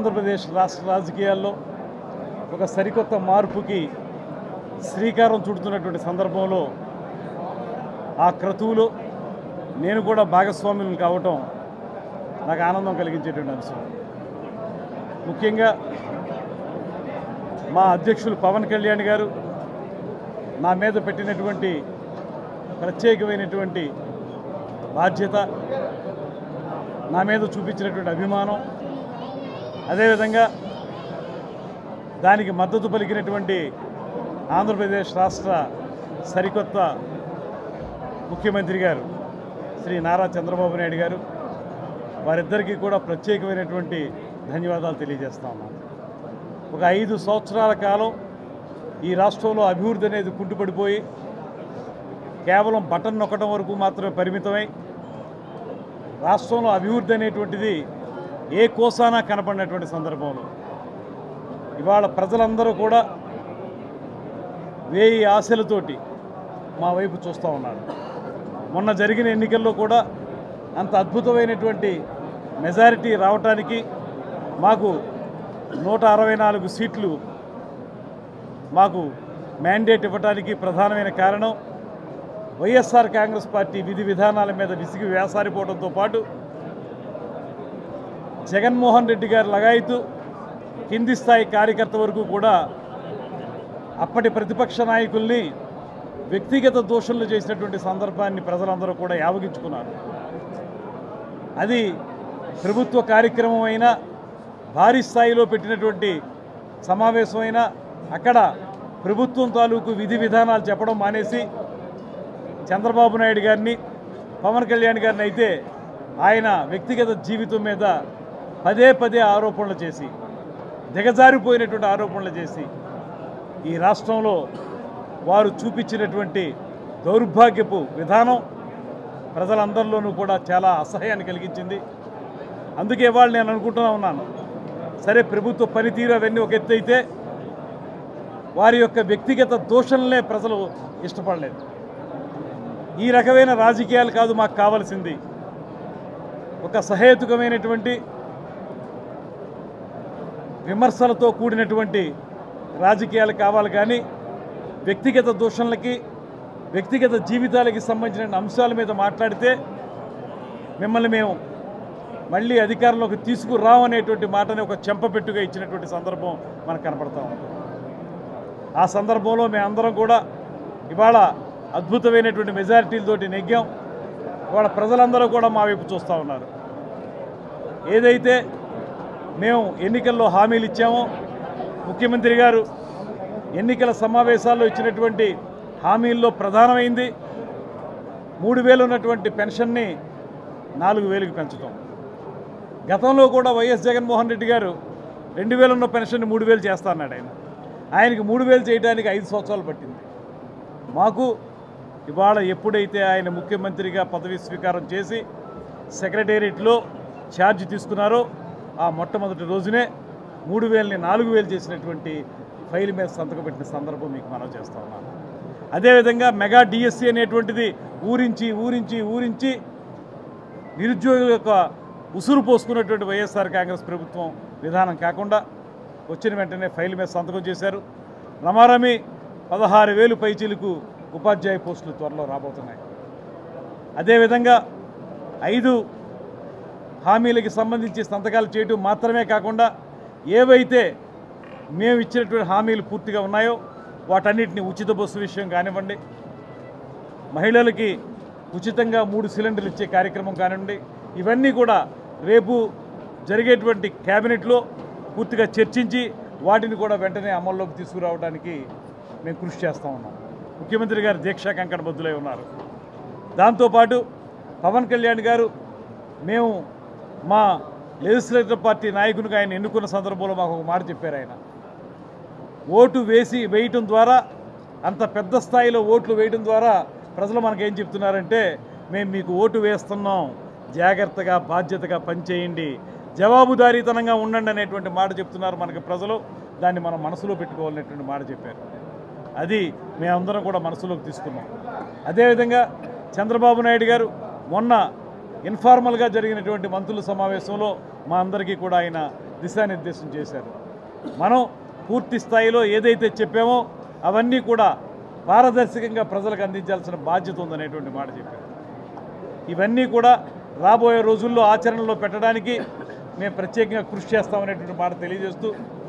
ఆంధ్రప్రదేశ్ రాష్ట్ర రాజకీయాల్లో ఒక సరికొత్త మార్పుకి శ్రీకారం చుడుతున్నటువంటి సందర్భంలో ఆ క్రతువులో నేను కూడా భాగస్వామ్యం కావటం నాకు ఆనందం కలిగించేటువంటి అంశం ముఖ్యంగా మా అధ్యక్షులు పవన్ కళ్యాణ్ గారు నా మీద పెట్టినటువంటి ప్రత్యేకమైనటువంటి బాధ్యత నా మీద చూపించినటువంటి అభిమానం అదేవిధంగా దానికి మద్దతు పలికినటువంటి ఆంధ్రప్రదేశ్ రాష్ట్ర సరికొత్త ముఖ్యమంత్రి గారు శ్రీ నారా చంద్రబాబు నాయుడు గారు వారిద్దరికీ కూడా ప్రత్యేకమైనటువంటి ధన్యవాదాలు తెలియజేస్తా ఉన్నాను ఒక ఐదు సంవత్సరాల కాలం ఈ రాష్ట్రంలో అభివృద్ధి అనేది కుంటుపడిపోయి కేవలం బటన్ నొక్కడం వరకు మాత్రమే పరిమితమై రాష్ట్రంలో అభివృద్ధి అనేటువంటిది ఏ కోసానా కనపడినటువంటి సందర్భంలో ఇవాళ ప్రజలందరూ కూడా వేయి ఆశలతోటి మా వైపు చూస్తూ ఉన్నారు మొన్న జరిగిన ఎన్నికల్లో కూడా అంత అద్భుతమైనటువంటి మెజారిటీ రావటానికి మాకు నూట అరవై నాలుగు సీట్లు మాకు మ్యాండేట్ ఇవ్వడానికి ప్రధానమైన కారణం వైఎస్ఆర్ కాంగ్రెస్ పార్టీ విధి విధానాల మీద విసిగి వేసారిపోవడంతో పాటు జగన్మోహన్ రెడ్డి గారి లగాయితూ కింది స్థాయి కార్యకర్త వరకు కూడా అప్పటి ప్రతిపక్ష నాయకుల్ని వ్యక్తిగత దోషులు చేసినటువంటి సందర్భాన్ని ప్రజలందరూ కూడా యావగించుకున్నారు అది ప్రభుత్వ కార్యక్రమం అయినా భారీ స్థాయిలో పెట్టినటువంటి సమావేశమైనా అక్కడ ప్రభుత్వం తాలూకు విధి విధానాలు చెప్పడం మానేసి చంద్రబాబు నాయుడు గారిని పవన్ కళ్యాణ్ గారిని అయితే ఆయన వ్యక్తిగత జీవితం మీద పదే పదే ఆరోపణలు చేసి దిగజారిపోయినటువంటి ఆరోపణలు చేసి ఈ రాష్ట్రంలో వారు చూపించినటువంటి దౌర్భాగ్యపు విధానం ప్రజలందరిలోనూ కూడా చాలా అసహ్యాన్ని కలిగించింది అందుకే వాళ్ళు నేను అనుకుంటున్నా ఉన్నాను సరే ప్రభుత్వ పనితీరు అవన్నీ ఒక ఎత్తు అయితే వారి యొక్క వ్యక్తిగత దోషణలే ప్రజలు ఇష్టపడలేదు ఈ రకమైన రాజకీయాలు కాదు మాకు కావలసింది ఒక సహేతుకమైనటువంటి విమర్శలతో కూడినటువంటి రాజకీయాలు కావాలి కానీ వ్యక్తిగత దూషణలకి వ్యక్తిగత జీవితాలకి సంబంధించిన అంశాల మీద మాట్లాడితే మిమ్మల్ని మేము మళ్ళీ అధికారంలోకి తీసుకురామనేటువంటి మాటని ఒక చెంపపెట్టుగా ఇచ్చినటువంటి సందర్భం మనకు కనపడతా ఉంది ఆ సందర్భంలో మేమందరం కూడా ఇవాళ అద్భుతమైనటువంటి మెజారిటీలతోటి నెగ్గాం ఇవాళ ప్రజలందరూ కూడా మా వైపు చూస్తూ ఉన్నారు ఏదైతే మేము ఎన్నికల్లో హామీలు ఇచ్చామో ముఖ్యమంత్రి గారు ఎన్నికల సమావేశాల్లో ఇచ్చినటువంటి హామీల్లో ప్రధానమైంది మూడు వేలు ఉన్నటువంటి పెన్షన్ని నాలుగు వేలకు పెంచడం గతంలో కూడా వైఎస్ జగన్మోహన్ రెడ్డి గారు రెండు వేలు ఉన్న పెన్షన్ని మూడు వేలు చేస్తా అన్నాడు ఆయన ఆయనకి మూడు వేలు చేయడానికి ఐదు సంవత్సరాలు పట్టింది మాకు ఇవాళ ఎప్పుడైతే ఆయన ముఖ్యమంత్రిగా పదవి స్వీకారం చేసి సెక్రటేరియట్లో ఛార్జ్ తీసుకున్నారో ఆ మొట్టమొదటి రోజునే మూడు వేలని నాలుగు వేలు చేసినటువంటి ఫైల్ మీద సంతకం పెట్టిన సందర్భం మీకు మనం చేస్తా ఉన్నాను అదేవిధంగా మెగా డిఎస్సి అనేటువంటిది ఊరించి ఊరించి ఊరించి నిరుద్యోగుల యొక్క ఉసురు పోసుకున్నటువంటి వైఎస్ఆర్ కాంగ్రెస్ ప్రభుత్వం విధానం కాకుండా వచ్చిన వెంటనే ఫైల్ మీద సంతకం చేశారు రమారమి పదహారు వేలు పైచీలకు ఉపాధ్యాయ పోస్టులు త్వరలో రాబోతున్నాయి అదేవిధంగా ఐదు హామీలకి సంబంధించి సంతకాలు చేయటం మాత్రమే కాకుండా ఏవైతే మేము ఇచ్చినటువంటి హామీలు పూర్తిగా ఉన్నాయో వాటన్నిటిని ఉచిత బస్సు విషయం కానివ్వండి మహిళలకి ఉచితంగా మూడు సిలిండర్లు ఇచ్చే కార్యక్రమం కానివ్వండి ఇవన్నీ కూడా రేపు జరిగేటువంటి క్యాబినెట్లో పూర్తిగా చర్చించి వాటిని కూడా వెంటనే అమల్లోకి తీసుకురావడానికి మేము కృషి చేస్తూ ఉన్నాం ముఖ్యమంత్రి గారు దీక్షా కంకణబద్దులై ఉన్నారు దాంతోపాటు పవన్ కళ్యాణ్ గారు మేము మా లెజిస్లేటివ్ పార్టీ నాయకునిగా ఆయన ఎన్నుకున్న సందర్భంలో మాకు ఒక మాట చెప్పారు ఆయన ఓటు వేసి వేయటం ద్వారా అంత పెద్ద స్థాయిలో ఓట్లు వేయడం ద్వారా ప్రజలు మనకేం చెప్తున్నారంటే మేము మీకు ఓటు వేస్తున్నాం జాగ్రత్తగా బాధ్యతగా పనిచేయండి జవాబుదారీతనంగా ఉండండి అనేటువంటి మాట చెప్తున్నారు మనకి ప్రజలు దాన్ని మనం మనసులో పెట్టుకోవాలనేటువంటి మాట చెప్పారు అది మేమందరం కూడా మనసులోకి తీసుకున్నాం అదేవిధంగా చంద్రబాబు నాయుడు గారు మొన్న ఇన్ఫార్మల్గా జరిగినటువంటి మంత్రుల సమావేశంలో మా అందరికీ కూడా ఆయన దిశానిర్దేశం చేశారు మనం పూర్తి స్థాయిలో ఏదైతే చెప్పామో అవన్నీ కూడా పారదర్శకంగా ప్రజలకు అందించాల్సిన బాధ్యత ఉందనేటువంటి మాట చెప్పారు ఇవన్నీ కూడా రాబోయే రోజుల్లో ఆచరణలో పెట్టడానికి మేము ప్రత్యేకంగా కృషి చేస్తామనేటువంటి మాట తెలియజేస్తూ